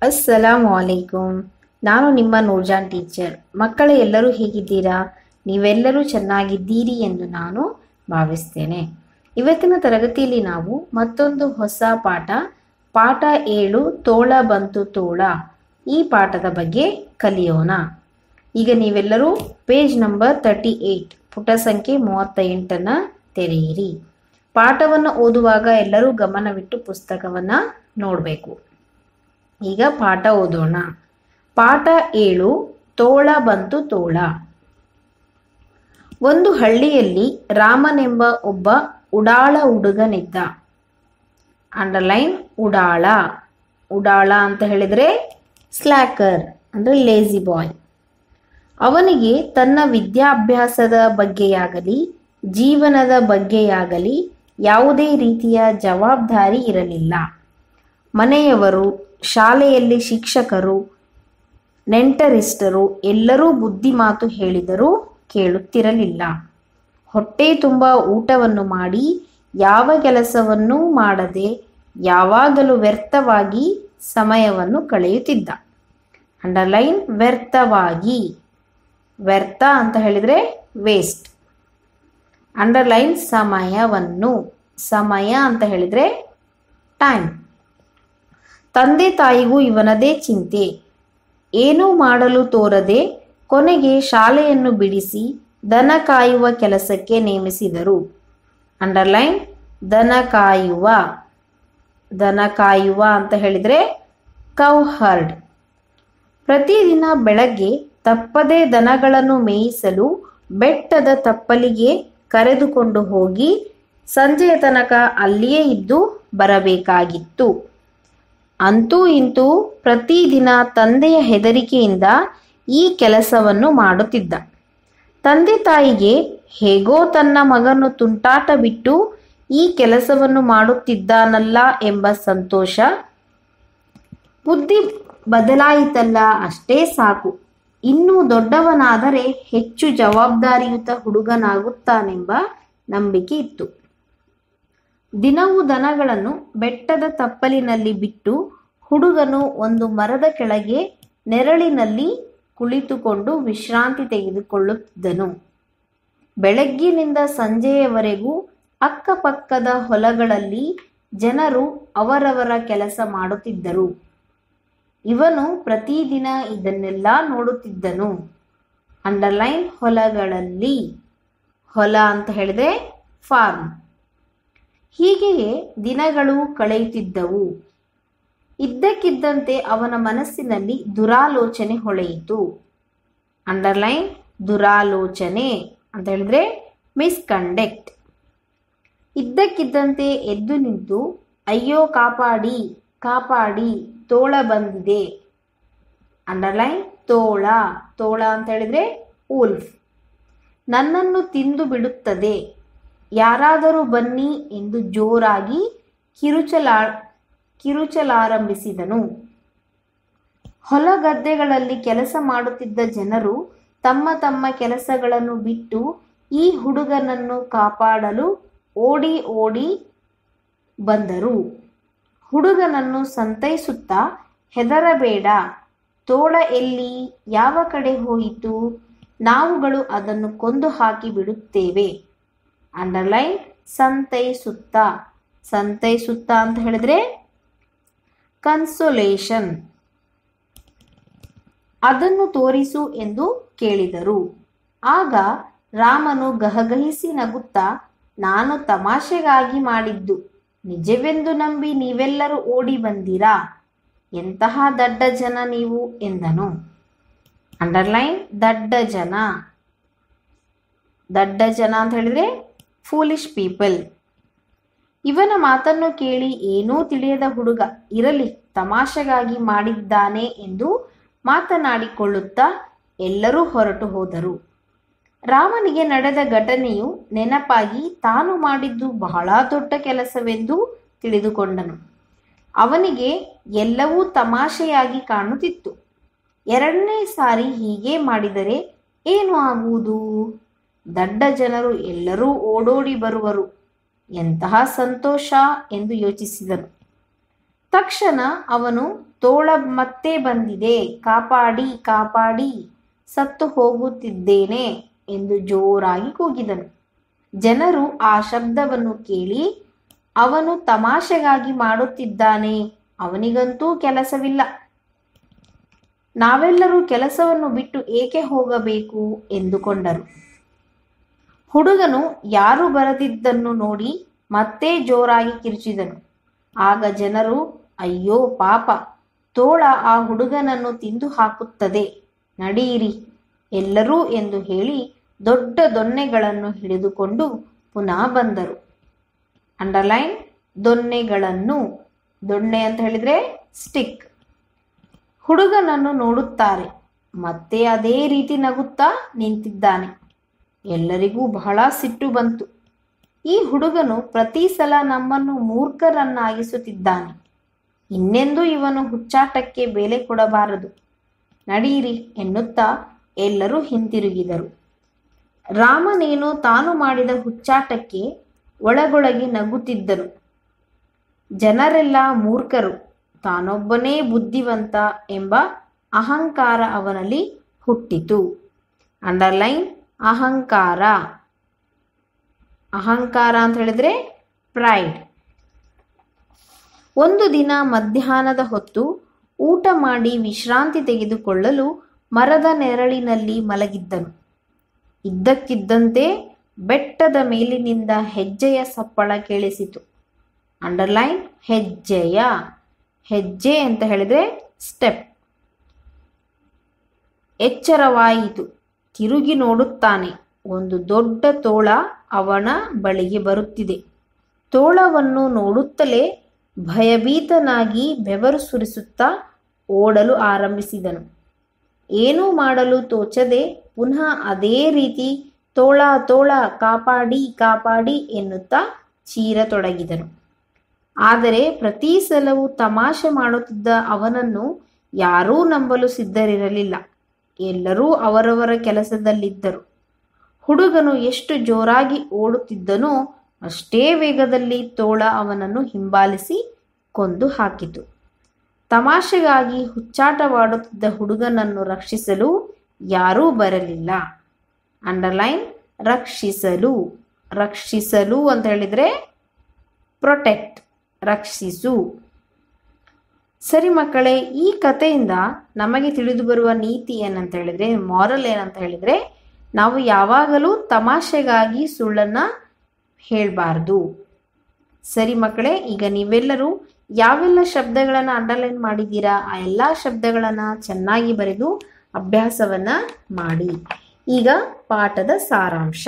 ಅಸ್ಸಲಾಮು ಅಲೈಕುಂ ನಾನು ನಿಮ್ಮ ನೂರ್ಜಾನ್ ಟೀಚರ್ ಮಕ್ಕಳೇ ಎಲ್ಲರೂ ಹೇಗಿದ್ದೀರಾ ನೀವೆಲ್ಲರೂ ಚೆನ್ನಾಗಿದ್ದೀರಿ ಎಂದು ನಾನು ಭಾವಿಸ್ತೇನೆ ಇವತ್ತಿನ ತರಗತಿಯಲ್ಲಿ ನಾವು ಮತ್ತೊಂದು ಹೊಸ ಪಾಠ ಪಾಠ ಏಳು ತೋಳ ಬಂತು ತೋಳ ಈ ಪಾಠದ ಬಗ್ಗೆ ಕಲಿಯೋಣ ಈಗ ನೀವೆಲ್ಲರೂ ಪೇಜ್ ನಂಬರ್ ತರ್ಟಿ ಏಯ್ಟ್ ಪುಟ ಸಂಖ್ಯೆ ಮೂವತ್ತ ಎಂಟನ್ನು ತೆರೆಯಿರಿ ಪಾಠವನ್ನು ಓದುವಾಗ ಎಲ್ಲರೂ ಗಮನವಿಟ್ಟು ಪುಸ್ತಕವನ್ನು ನೋಡಬೇಕು ಈಗ ಪಾಠ ಓದೋಣ ಪಾಠ ಏಳು ತೋಳ ಬಂತು ತೋಳ ಒಂದು ಹಳ್ಳಿಯಲ್ಲಿ ರಾಮನೆಂಬ ಒಬ್ಬ ಉಡಾಳ ಹುಡುಗನಿದ್ದ ಅಂಡರ್ಲೈನ್ ಉಡಾಳ ಉಡಾಳ ಅಂತ ಹೇಳಿದರೆ ಸ್ಲ್ಯಾಕರ್ ಅಂದರೆ ಲೇಜಿ ಬಾಯ್ ಅವನಿಗೆ ತನ್ನ ವಿದ್ಯಾಭ್ಯಾಸದ ಬಗ್ಗೆಯಾಗಲಿ ಜೀವನದ ಬಗ್ಗೆಯಾಗಲಿ ಯಾವುದೇ ರೀತಿಯ ಜವಾಬ್ದಾರಿ ಇರಲಿಲ್ಲ ಮನೆಯವರು ಶಾಲೆಯಲ್ಲಿ ಶಿಕ್ಷಕರು ನೆಂಟರಿಷ್ಟರು ಎಲ್ಲರೂ ಬುದ್ಧಿ ಮಾತು ಹೇಳಿದರೂ ಕೇಳುತ್ತಿರಲಿಲ್ಲ ಹೊಟ್ಟೆ ತುಂಬ ಊಟವನ್ನು ಮಾಡಿ ಯಾವ ಕೆಲಸವನ್ನೂ ಮಾಡದೆ ಯಾವಾಗಲೂ ವ್ಯರ್ಥವಾಗಿ ಸಮಯವನ್ನು ಕಳೆಯುತ್ತಿದ್ದ ಅಂಡರ್ಲೈನ್ ವ್ಯರ್ಥವಾಗಿ ವ್ಯರ್ಥ ಅಂತ ಹೇಳಿದರೆ ವೇಸ್ಟ್ ಅಂಡರ್ಲೈನ್ ಸಮಯವನ್ನು ಸಮಯ ಅಂತ ಹೇಳಿದರೆ ಟೈಮ್ ತಂದೆ ತಾಯಿಗೂ ಇವನದೇ ಚಿಂತೆ ಏನೂ ಮಾಡಲು ತೋರದೆ ಕೊನೆಗೆ ಶಾಲೆಯನ್ನು ಬಿಡಿಸಿ ದನ ಕಾಯುವ ಕೆಲಸಕ್ಕೆ ನೇಮಿಸಿದರು ಅಂಡರ್ಲೈನ್ ದನ ಕಾಯುವ ದನ ಕಾಯುವ ಅಂತ ಹೇಳಿದರೆ ಕೌ ಹರ್ಡ್ ಪ್ರತಿದಿನ ಬೆಳಗ್ಗೆ ತಪ್ಪದೇ ದನಗಳನ್ನು ಮೇಯಿಸಲು ಬೆಟ್ಟದ ತಪ್ಪಲಿಗೆ ಕರೆದುಕೊಂಡು ಹೋಗಿ ಸಂಜೆಯ ತನಕ ಅಲ್ಲಿಯೇ ಇದ್ದು ಬರಬೇಕಾಗಿತ್ತು ಅಂತೂ ಇಂತೂ ಪ್ರತಿದಿನ ತಂದೆಯ ಹೆದರಿಕೆಯಿಂದ ಈ ಕೆಲಸವನ್ನು ಮಾಡುತ್ತಿದ್ದ ತಂದೆ ತಾಯಿಗೆ ಹೇಗೋ ತನ್ನ ಮಗನು ತುಂಟಾಟ ಬಿಟ್ಟು ಈ ಕೆಲಸವನ್ನು ಮಾಡುತ್ತಿದ್ದಾನಲ್ಲ ಎಂಬ ಸಂತೋಷ ಬುದ್ಧಿ ಬದಲಾಯಿತಲ್ಲ ಅಷ್ಟೇ ಸಾಕು ಇನ್ನೂ ದೊಡ್ಡವನಾದರೆ ಹೆಚ್ಚು ಜವಾಬ್ದಾರಿಯುತ ಹುಡುಗನಾಗುತ್ತಾನೆಂಬ ನಂಬಿಕೆ ಇತ್ತು ದಿನವೂ ದನಗಳನ್ನು ಬೆಟ್ಟದ ತಪ್ಪಲಿನಲ್ಲಿ ಬಿಟ್ಟು ಹುಡುಗನು ಒಂದು ಮರದ ಕೆಳಗೆ ನೆರಳಿನಲ್ಲಿ ಕುಳಿತುಕೊಂಡು ವಿಶ್ರಾಂತಿ ತೆಗೆದುಕೊಳ್ಳುತ್ತಿದ್ದನು ಬೆಳಗ್ಗಿನಿಂದ ಸಂಜೆಯವರೆಗೂ ಅಕ್ಕಪಕ್ಕದ ಹೊಲಗಳಲ್ಲಿ ಜನರು ಅವರವರ ಕೆಲಸ ಮಾಡುತ್ತಿದ್ದರು ಇವನು ಪ್ರತಿದಿನ ಇದನ್ನೆಲ್ಲ ನೋಡುತ್ತಿದ್ದನು ಅಂಡರ್ಲೈನ್ ಹೊಲಗಳಲ್ಲಿ ಹೊಲ ಅಂತ ಹೇಳಿದೆ ಫಾರ್ಮ್ ಹೀಗೆಯೇ ದಿನಗಳು ಕಳೆಯುತ್ತಿದ್ದವು ಇದ್ದಕ್ಕಿದ್ದಂತೆ ಅವನ ಮನಸ್ಸಿನಲ್ಲಿ ದುರಾಲೋಚನೆ ಹೊಳೆಯಿತು ಅಂಡರ್ಲೈನ್ ದುರಾಲೋಚನೆ ಅಂತ ಹೇಳಿದ್ರೆ ಮಿಸ್ಕಂಡಕ್ಟ್ ಇದ್ದಕ್ಕಿದ್ದಂತೆ ಎದ್ದು ನಿಂತು ಅಯ್ಯೋ ಕಾಪಾಡಿ ಕಾಪಾಡಿ ತೋಳ ಬಂದಿದೆ ಅಂಡರ್ಲೈನ್ ತೋಳ ತೋಳ ಅಂತ ಹೇಳಿದ್ರೆ ಉಲ್ಫ್ ನನ್ನನ್ನು ತಿಂದು ಬಿಡುತ್ತದೆ ಯಾರಾದರೂ ಬನ್ನಿ ಎಂದು ಜೋರಾಗಿ ಕಿರುಚಲಾ ಕಿರುಚಲಾರಂಭಿಸಿದನು ಹೊಲ ಗದ್ದೆಗಳಲ್ಲಿ ಕೆಲಸ ಮಾಡುತ್ತಿದ್ದ ಜನರು ತಮ್ಮ ತಮ್ಮ ಕೆಲಸಗಳನ್ನು ಬಿಟ್ಟು ಈ ಹುಡುಗನನ್ನು ಕಾಪಾಡಲು ಓಡಿ ಓಡಿ ಬಂದರು ಹುಡುಗನನ್ನು ಸಂತೈಸುತ್ತಾ ಹೆದರಬೇಡ ತೋಳ ಎಲ್ಲಿ ಯಾವ ಕಡೆ ಹೋಯಿತು ನಾವುಗಳು ಅದನ್ನು ಕೊಂದು ಹಾಕಿ ಬಿಡುತ್ತೇವೆ ಅಂಡರ್ಲೈನ್ ಸಂತೈಸುತ್ತ ಸಂತೈಸುತ್ತ ಅಂತ ಹೇಳಿದ್ರೆ ಕನ್ಸೊಲೇಷನ್ ಅದನ್ನು ತೋರಿಸು ಎಂದು ಕೇಳಿದರು ಆಗ ರಾಮನು ಗಹಗಹಿಸಿ ನಗುತ್ತಾ ನಾನು ತಮಾಷೆಗಾಗಿ ಮಾಡಿದ್ದು ನಿಜವೆಂದು ನಂಬಿ ನೀವೆಲ್ಲರೂ ಓಡಿ ಬಂದಿರಾ ಎಂತಹ ದಡ್ಡ ಜನ ನೀವು ಎಂದನು ಅಂಡರ್ಲೈನ್ ದಡ್ಡ ಜನ ದಡ್ಡ ಜನ ಅಂತ ಹೇಳಿದ್ರೆ ಫೂಲಿಶ್ ಪೀಪಲ್ ಇವನ ಮಾತನ್ನು ಕೇಳಿ ಏನೂ ತಿಳಿಯದ ಹುಡುಗ ಇರಲಿ ತಮಾಷೆಗಾಗಿ ಮಾಡಿದ್ದಾನೆ ಎಂದು ಮಾತನಾಡಿಕೊಳ್ಳುತ್ತಾ ಎಲ್ಲರೂ ಹೊರಟು ಹೋದರು ರಾಮನಿಗೆ ನಡೆದ ಘಟನೆಯು ನೆನಪಾಗಿ ತಾನು ಮಾಡಿದ್ದು ಬಹಳ ದೊಡ್ಡ ಕೆಲಸವೆಂದು ತಿಳಿದುಕೊಂಡನು ಅವನಿಗೆ ಎಲ್ಲವೂ ತಮಾಷೆಯಾಗಿ ಕಾಣುತ್ತಿತ್ತು ಎರಡನೇ ಸಾರಿ ಹೀಗೆ ಮಾಡಿದರೆ ಏನು ಆಗುವುದು ದಡ್ಡ ಜನರು ಎಲ್ಲರೂ ಓಡೋಡಿ ಬರುವರು ಎಂತಹ ಸಂತೋಷ ಎಂದು ಯೋಚಿಸಿದನು ತಕ್ಷಣ ಅವನು ತೋಳ ಮತ್ತೆ ಬಂದಿದೆ ಕಾಪಾಡಿ ಕಾಪಾಡಿ ಸತ್ತು ಹೋಗುತ್ತಿದ್ದೇನೆ ಎಂದು ಜೋರಾಗಿ ಕೂಗಿದನು ಜನರು ಆ ಶಬ್ದವನ್ನು ಕೇಳಿ ಅವನು ತಮಾಷೆಗಾಗಿ ಮಾಡುತ್ತಿದ್ದಾನೆ ಅವನಿಗಂತೂ ಕೆಲಸವಿಲ್ಲ ನಾವೆಲ್ಲರೂ ಕೆಲಸವನ್ನು ಬಿಟ್ಟು ಏಕೆ ಹೋಗಬೇಕು ಎಂದುಕೊಂಡರು ಹುಡುಗನು ಯಾರು ಬರದಿದ್ದನ್ನು ನೋಡಿ ಮತ್ತೆ ಜೋರಾಗಿ ಕಿರುಚಿದನು ಆಗ ಜನರು ಅಯ್ಯೋ ಪಾಪ ತೋಳ ಆ ಹುಡುಗನನ್ನು ತಿಂದು ಹಾಕುತ್ತದೆ ನಡೆಯಿರಿ ಎಲ್ಲರೂ ಎಂದು ಹೇಳಿ ದೊಡ್ಡ ದೊನ್ನೆಗಳನ್ನು ಹಿಡಿದುಕೊಂಡು ಪುನಃ ಬಂದರು ಅಂಡರ್ಲೈನ್ ದೊನ್ನೆಗಳನ್ನು ದೊಣ್ಣೆ ಅಂತ ಹೇಳಿದ್ರೆ ಸ್ಟಿಕ್ ಹುಡುಗನನ್ನು ನೋಡುತ್ತಾರೆ ಮತ್ತೆ ಅದೇ ರೀತಿ ನಗುತ್ತಾ ನಿಂತಿದ್ದಾನೆ ಎಲ್ಲರಿಗೂ ಬಹಳ ಸಿಟ್ಟು ಬಂತು ಈ ಹುಡುಗನು ಪ್ರತಿ ಸಲ ನಮ್ಮನ್ನು ಮೂರ್ಖರನ್ನಾಗಿಸುತ್ತಿದ್ದಾನೆ ಇನ್ನೆಂದೂ ಇವನು ಹುಚ್ಚಾಟಕ್ಕೆ ಬೆಲೆ ಕೊಡಬಾರದು ನಡೆಯಿರಿ ಎನ್ನುತ್ತಾ ಎಲ್ಲರೂ ಹಿಂತಿರುಗಿದರು ರಾಮನೇನು ತಾನು ಮಾಡಿದ ಹುಚ್ಚಾಟಕ್ಕೆ ಒಳಗೊಳಗೆ ನಗುತ್ತಿದ್ದನು ಜನರೆಲ್ಲ ಮೂರ್ಖರು ತಾನೊಬ್ಬನೇ ಬುದ್ಧಿವಂತ ಎಂಬ ಅಹಂಕಾರ ಅವನಲ್ಲಿ ಹುಟ್ಟಿತು ಅಂಡರ್ಲೈನ್ ಅಹಂಕಾರ ಅಹಂಕಾರ ಅಂತ ಹೇಳಿದ್ರೆ ಪ್ರೈಡ್ ಒಂದು ದಿನ ಮಧ್ಯಾಹ್ನದ ಹೊತ್ತು ಊಟ ಮಾಡಿ ವಿಶ್ರಾಂತಿ ತೆಗೆದುಕೊಳ್ಳಲು ಮರದ ನೆರಳಿನಲ್ಲಿ ಮಲಗಿದ್ದನು ಇದ್ದಕ್ಕಿದ್ದಂತೆ ಬೆಟ್ಟದ ಮೇಲಿನಿಂದ ಹೆಜ್ಜೆಯ ಸಪ್ಪಳ ಕೇಳಿಸಿತು ಅಂಡರ್ಲೈನ್ ಹೆಜ್ಜೆಯ ಹೆಜ್ಜೆ ಅಂತ ಹೇಳಿದ್ರೆ ಸ್ಟೆಪ್ ಎಚ್ಚರವಾಯಿತು ತಿರುಗಿ ನೋಡುತ್ತಾನೆ ಒಂದು ದೊಡ್ಡ ತೋಳ ಅವನ ಬಳಿಗೆ ಬರುತ್ತಿದೆ ತೋಳವನ್ನು ನೋಡುತ್ತಲೇ ಭಯಭೀತನಾಗಿ ಬೆವರು ಸುರಿಸುತ್ತಾ ಓಡಲು ಆರಂಭಿಸಿದನು ಏನೂ ಮಾಡಲು ತೋಚದೆ ಪುನಃ ಅದೇ ರೀತಿ ತೋಳ ತೋಳ ಕಾಪಾಡಿ ಕಾಪಾಡಿ ಎನ್ನುತ್ತಾ ಚೀರತೊಡಗಿದನು ಆದರೆ ಪ್ರತಿ ಸಲವೂ ತಮಾಷೆ ಮಾಡುತ್ತಿದ್ದ ಅವನನ್ನು ಯಾರೂ ನಂಬಲು ಸಿದ್ಧರಿರಲಿಲ್ಲ ಎಲ್ಲರೂ ಅವರವರ ಕೆಲಸದಲ್ಲಿದ್ದರು ಹುಡುಗನು ಎಷ್ಟು ಜೋರಾಗಿ ಓಡುತ್ತಿದ್ದನೋ ಅಷ್ಟೇ ವೇಗದಲ್ಲಿ ತೋಳ ಅವನನ್ನು ಹಿಂಬಾಲಿಸಿ ಕೊಂದು ಹಾಕಿತು ತಮಾಷೆಗಾಗಿ ಹುಚ್ಚಾಟವಾಡುತ್ತಿದ್ದ ಹುಡುಗನನ್ನು ರಕ್ಷಿಸಲು ಯಾರೂ ಬರಲಿಲ್ಲ ಅಂಡರ್ಲೈನ್ ರಕ್ಷಿಸಲು ರಕ್ಷಿಸಲು ಅಂತ ಹೇಳಿದರೆ ಪ್ರೊಟೆಕ್ಟ್ ರಕ್ಷಿಸು ಸರಿ ಮಕ್ಕಳೇ ಈ ಕಥೆಯಿಂದ ನಮಗೆ ತಿಳಿದು ಬರುವ ನೀತಿ ಏನಂತ ಹೇಳಿದ್ರೆ ಮಾರಲ್ ಏನಂತ ಹೇಳಿದ್ರೆ ನಾವು ಯಾವಾಗಲೂ ತಮಾಷೆಗಾಗಿ ಸುಳ್ಳನ್ನು ಹೇಳಬಾರ್ದು ಸರಿ ಮಕ್ಕಳೇ ಈಗ ನೀವೆಲ್ಲರೂ ಯಾವೆಲ್ಲ ಶಬ್ದಗಳನ್ನು ಅಂಡರ್ಲೈನ್ ಮಾಡಿದ್ದೀರಾ ಆ ಎಲ್ಲ ಶಬ್ದಗಳನ್ನು ಚೆನ್ನಾಗಿ ಬರೆದು ಅಭ್ಯಾಸವನ್ನು ಮಾಡಿ ಈಗ ಪಾಠದ ಸಾರಾಂಶ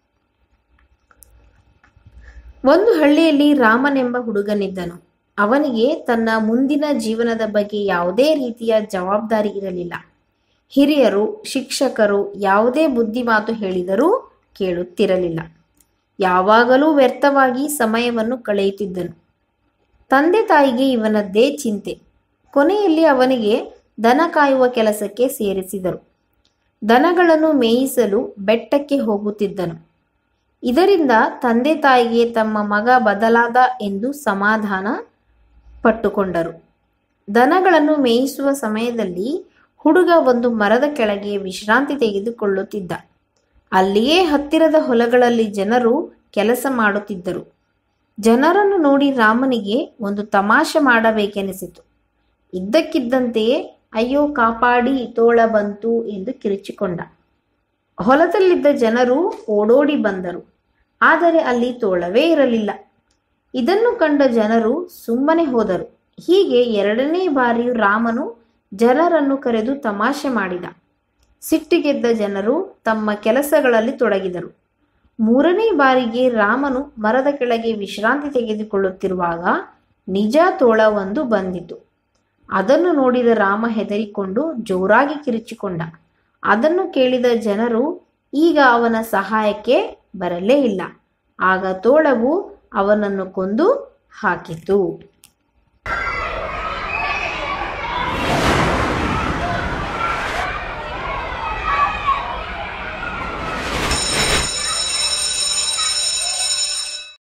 ಒಂದು ಹಳ್ಳಿಯಲ್ಲಿ ರಾಮನೆಂಬ ಹುಡುಗನಿದ್ದನು ಅವನಿಗೆ ತನ್ನ ಮುಂದಿನ ಜೀವನದ ಬಗ್ಗೆ ಯಾವುದೇ ರೀತಿಯ ಜವಾಬ್ದಾರಿ ಇರಲಿಲ್ಲ ಹಿರಿಯರು ಶಿಕ್ಷಕರು ಯಾವುದೇ ಬುದ್ಧಿ ಮಾತು ಹೇಳಿದರೂ ಕೇಳುತ್ತಿರಲಿಲ್ಲ ಯಾವಾಗಲೂ ವ್ಯರ್ಥವಾಗಿ ಸಮಯವನ್ನು ಕಳೆಯುತ್ತಿದ್ದನು ತಂದೆ ತಾಯಿಗೆ ಇವನದ್ದೇ ಚಿಂತೆ ಕೊನೆಯಲ್ಲಿ ಅವನಿಗೆ ದನ ಕಾಯುವ ಕೆಲಸಕ್ಕೆ ಸೇರಿಸಿದರು ದನಗಳನ್ನು ಮೇಯಿಸಲು ಬೆಟ್ಟಕ್ಕೆ ಹೋಗುತ್ತಿದ್ದನು ಇದರಿಂದ ತಂದೆ ತಾಯಿಗೆ ತಮ್ಮ ಮಗ ಬದಲಾದ ಎಂದು ಸಮಾಧಾನ ಪಟ್ಟುಕೊಂಡರು ದನಗಳನ್ನು ಮೇಯಿಸುವ ಸಮಯದಲ್ಲಿ ಹುಡುಗ ಒಂದು ಮರದ ಕೆಳಗೆ ವಿಶ್ರಾಂತಿ ತೆಗೆದುಕೊಳ್ಳುತ್ತಿದ್ದ ಅಲ್ಲಿಯೇ ಹತ್ತಿರದ ಹೊಲಗಳಲ್ಲಿ ಜನರು ಕೆಲಸ ಮಾಡುತ್ತಿದ್ದರು ಜನರನ್ನು ನೋಡಿ ರಾಮನಿಗೆ ಒಂದು ತಮಾಷೆ ಮಾಡಬೇಕೆನಿಸಿತು ಇದ್ದಕ್ಕಿದ್ದಂತೆಯೇ ಅಯ್ಯೋ ಕಾಪಾಡಿ ತೋಳ ಬಂತು ಎಂದು ಕಿರುಚಿಕೊಂಡ ಹೊಲದಲ್ಲಿದ್ದ ಜನರು ಓಡೋಡಿ ಬಂದರು ಆದರೆ ಅಲ್ಲಿ ತೋಳವೇ ಇರಲಿಲ್ಲ ಇದನ್ನು ಕಂಡ ಜನರು ಸುಮ್ಮನೆ ಹೋದರು ಹೀಗೆ ಎರಡನೇ ಬಾರಿಯೂ ರಾಮನು ಜನರನ್ನು ಕರೆದು ತಮಾಷೆ ಮಾಡಿದ ಸಿಟ್ಟಿಗೆದ್ದ ಜನರು ತಮ್ಮ ಕೆಲಸಗಳಲ್ಲಿ ತೊಡಗಿದರು ಮೂರನೇ ಬಾರಿಗೆ ರಾಮನು ಮರದ ಕೆಳಗೆ ವಿಶ್ರಾಂತಿ ತೆಗೆದುಕೊಳ್ಳುತ್ತಿರುವಾಗ ನಿಜ ತೋಳವೊಂದು ಬಂದಿತು ಅದನ್ನು ನೋಡಿದ ರಾಮ ಹೆದರಿಕೊಂಡು ಜೋರಾಗಿ ಕಿರಿಚಿಕೊಂಡ ಅದನ್ನು ಕೇಳಿದ ಜನರು ಈಗ ಅವನ ಸಹಾಯಕ್ಕೆ ಬರಲೇ ಇಲ್ಲ ಆಗ ತೋಳವು ಅವನನ್ನು ಕೊಂದು ಹಾಕಿತು